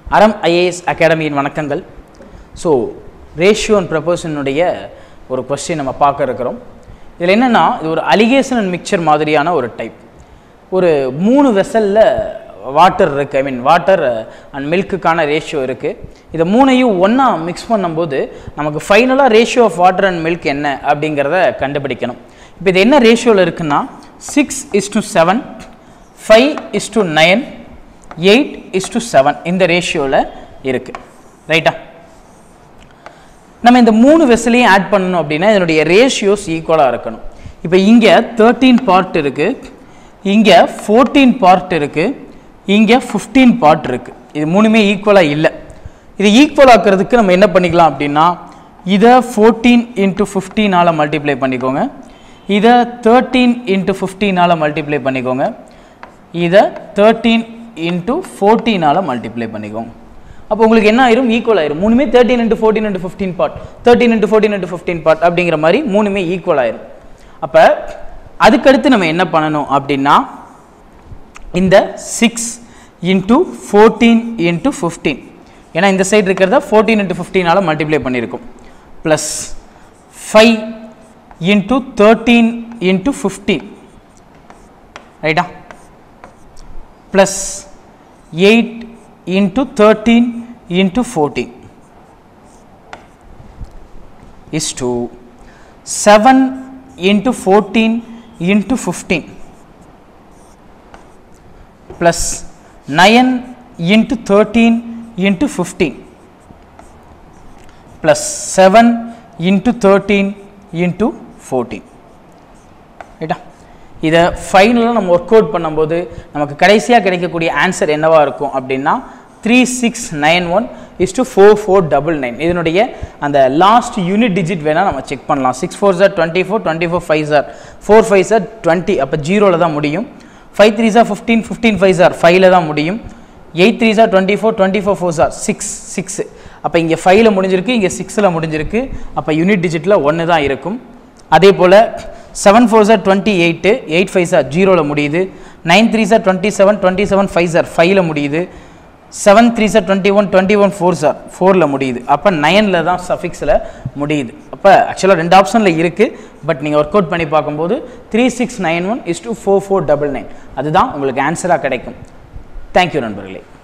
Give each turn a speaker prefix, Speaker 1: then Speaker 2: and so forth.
Speaker 1: அறம் ஐஏஎஸ் அகாடமியின் வணக்கங்கள் so ratio and ப்ரப்போசனுடைய ஒரு கொஸ்டின் நம்ம பார்க்க இருக்கிறோம் இதில் என்னென்னா இது ஒரு அலிகேஷன் அண்ட் மிக்சர் மாதிரியான ஒரு டைப் ஒரு மூணு வெசலில் வாட்டர் இருக்குது ஐ மீன் வாட்டர் அண்ட் மில்க்குக்கான ரேஷியோ இருக்குது இதை மூணையும் ஒன்றா மிக்ஸ் பண்ணும்போது நமக்கு ஃபைனலாக ratio of water and milk என்ன அப்படிங்கிறத கண்டுபிடிக்கணும் இப்போ இது என்ன ரேஷியோவில் இருக்குன்னா six is to seven five is to nine eight is to seven இந்த ரேஷியோவில் இருக்குது ரைட்டா நம்ம இந்த மூணு வெசலையும் ஆட் பண்ணணும் அப்படின்னா இதனுடைய ரேஷியோஸ் ஈக்குவலாக இருக்கணும் இப்போ இங்கே தேர்ட்டீன் பார்ட் இருக்குது இங்கே ஃபோர்டீன் பார்ட் இருக்குது இங்கே ஃபிஃப்டீன் பார்ட் இருக்குது இது மூணுமே ஈக்குவலாக இல்லை இது ஈக்குவல் ஆக்கிறதுக்கு நம்ம என்ன பண்ணிக்கலாம் அப்படின்னா இதை ஃபோர்டீன் இன்ட்டு ஃபிஃப்டீனால் மல்டிப்ளை பண்ணிக்கோங்க இதை தேர்ட்டீன் இன்ட்டு ஃபிஃப்டீனால் மல்டிப்ளை பண்ணிக்கோங்க இதை தேர்ட்டீன் இன்ட்டு ஃபோர்டீனால் மல்டிப்ளை பண்ணிக்கோங்க அப்போ உங்களுக்கு என்ன ஆயிரும் ஈக்குவல் ஆயிரும் மூணுமே thirteen into fourteen into fifteen part thirteen into fourteen into fifteen part அப்படிங்கிற மாதிரி மூணுமே ஈக்குவல் ஆயிரும் அப்போ அதுக்கடுத்து நம்ம என்ன பண்ணணும் அப்படின்னா இந்த six into fourteen into fifteen ஏன்னா இந்த சைடு இருக்கிறத ஃபோர்டீன் இன்ட்டு ஃபிஃப்டீனால் மல்டிப்ளை பண்ணியிருக்கோம் plus five into thirteen into fifteen ரைட்டா plus eight into 13 into 14 is to 7 into 14 into 15 plus 9 into 13 into 15 plus 7 into 13 into 14 ரைட்டா இதை ஃபைனலாக நம்ம ஒர்க் அவுட் பண்ணும்போது நமக்கு கடைசியாக கிடைக்கக்கூடிய ஆன்சர் என்னவாக இருக்கும் அப்படின்னா three six nine one is two four four double nine இதனுடைய அந்த லாஸ்ட் யூனிட் டிஜிட் வேணால் நம்ம செக் பண்ணலாம் six four are twenty four twenty four five are four five are twenty அப்போ ஜீரோவில் தான் முடியும் five three are fifteen fifteen five are ஃபைவ்ல தான் முடியும் eight three are twenty four twenty four four are six six அப்போ இங்கே ஃபைவ்ல முடிஞ்சிருக்கு இங்கே சிக்ஸில் முடிஞ்சிருக்கு அப்போ யூனிட் டிஜிட்டில் ஒன்று தான் இருக்கும் அதே போல் seven fours are twenty eight eight fives are ஜீரோவில் முடியுது nine threes are twenty seven twenty seven fives are ஃபைவ்ல முடியுது seven threes are twenty one twenty one fours are ஃபோரில் முடியுது அப்போ நைனில் தான் சஃபிக்ஸில் முடியுது அப்போ ஆக்சுவலாக ரெண்டு ஆப்ஷனில் இருக்குது பட் நீங்கள் ஒர்க் அவுட் பண்ணி பார்க்கும்போது three six nine one is to four four double nine அதுதான் உங்களுக்கு ஆன்சராக கிடைக்கும் தேங்க்யூ நண்பர்களே